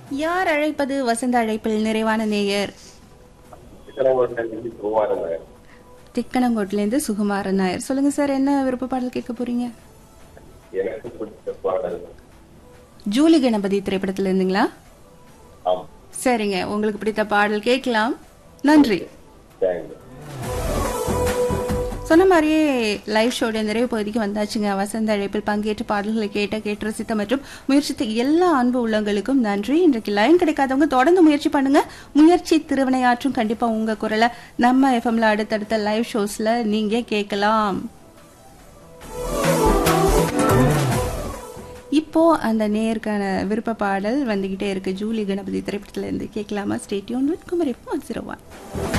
யார் அழைப்பது வசந்த அழைப்பில் நிறைவான நேயர் சிக்கனங்கோட்டிலிருந்து குமாரன் நகர் திக்கணங்கோட்டிலேருந்து சுகுமாரன் நாயர் சொல்லுங்க சார் என்ன விருப்ப பாடல் கேட்க போறீங்க எனக்கு பிடிச்ச பாடல் ஜூலி கணபதி திரைப்படத்துல இருந்துங்களா ஆம் சரிங்க உங்களுக்கு பிடித்த பாடல் கேட்கலாம் நன்றி தேங்க்யூ சொன்ன மாதிரியே லைவ் ஷோட நிறைவு பகுதிக்கு வந்தாச்சுங்க வசந்த அழைப்பில் பங்கேற்று பாடல்களை கேட்ட கேட்டு ரசித்த மற்றும் முயற்சித்த எல்லா அன்பு உள்ளங்களுக்கும் நன்றி இன்றைக்கு லைன் கிடைக்காதவங்க தொடர்ந்து முயற்சி பண்ணுங்க முயற்சி திருவினையாற்றும் கண்டிப்பா உங்க குரலை நம்ம எஃப்எம்ல அடுத்தடுத்த லைவ் ஷோஸ்ல நீங்க கேட்கலாம் இப்போ அந்த நேருக்கான விருப்ப பாடல் வந்துகிட்டே இருக்கு ஜூலி கணபதி திரைப்படத்துல இருந்து கேட்கலாமா stay tuned with Kumari zero one